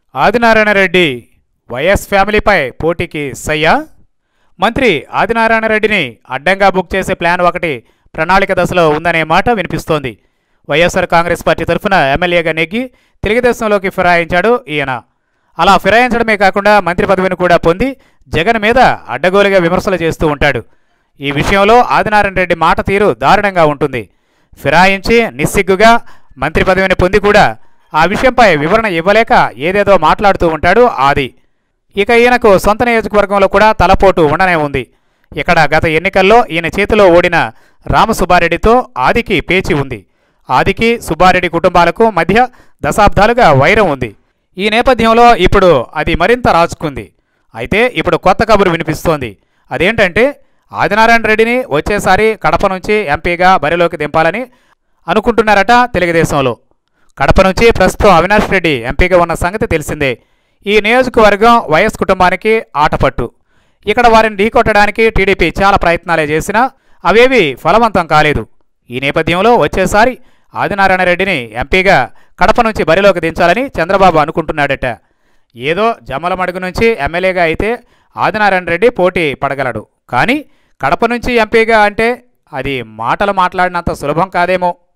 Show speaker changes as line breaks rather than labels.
Adinarayana Reddy YS ఫ్యామిలీపై పోటీకి సయ్యా మంత్రి ఆదినారాయణ రెడ్డిని అడ్డంగా బుక్ చేసే ప్లాన్ ఒకటి ప్రణాళిక దశలో ఉందనే మాట వినిపిస్తోంది వైఎస్ఆర్ కాంగ్రెస్ పార్టీ తరఫున ఎమ్మెల్యేగా నెగ్గి తెలుగుదేశంలోకి ఫిరాయించాడు ఈయన అలా ఫిరాయించడమే కాకుండా మంత్రి పదవిని కూడా పొంది జగన్ మీద అడ్డగోలుగా విమర్శలు చేస్తూ ఉంటాడు ఈ విషయంలో ఆదినారాయణ రెడ్డి మాట తీరు దారుణంగా ఉంటుంది ఫిరాయించి నిస్సిగ్గుగా మంత్రి పదవిని పొంది కూడా ఆ విషయంపై వివరణ ఇవ్వలేక ఏదేదో మాట్లాడుతూ ఉంటాడు ఆది ఇక ఈయనకు సొంత నియోజకవర్గంలో కూడా తలపోటు ఉండనే ఉంది ఇక్కడ గత ఎన్నికల్లో ఈయన చేతిలో ఓడిన రామసుబ్బారెడ్డితో ఆదికి పేచి ఉంది ఆదికి సుబ్బారెడ్డి కుటుంబాలకు మధ్య దశాబ్దాలుగా వైరం ఉంది ఈ నేపథ్యంలో ఇప్పుడు అది మరింత రాజుకుంది అయితే ఇప్పుడు కొత్త కబురు వినిపిస్తోంది అదేంటంటే ఆదినారాయణ రెడ్డిని వచ్చేసారి కడప నుంచి ఎంపీగా బరిలోకి దింపాలని అనుకుంటున్నారట తెలుగుదేశంలో కడప నుంచి ప్రస్తుతం అవినాష్ రెడ్డి ఎంపీగా ఉన్న సంగతి తెలిసిందే ఈ నియోజకవర్గం వైఎస్ కుటుంబానికి ఆటపట్టు ఇక్కడ వారిని ఢీకొట్టడానికి టీడీపీ చాలా ప్రయత్నాలే చేసినా అవేవి ఫలవంతం కాలేదు ఈ నేపథ్యంలో వచ్చేసారి ఆదినారాయణ రెడ్డిని ఎంపీగా కడప నుంచి బరిలోకి దించాలని చంద్రబాబు అనుకుంటున్నాడట ఏదో జమ్మలమడుగు నుంచి ఎమ్మెల్యేగా అయితే ఆదినారాయణ రెడ్డి పోటీ పడగలడు కానీ కడప నుంచి ఎంపీగా అంటే అది మాటలు మాట్లాడినంత సులభం కాదేమో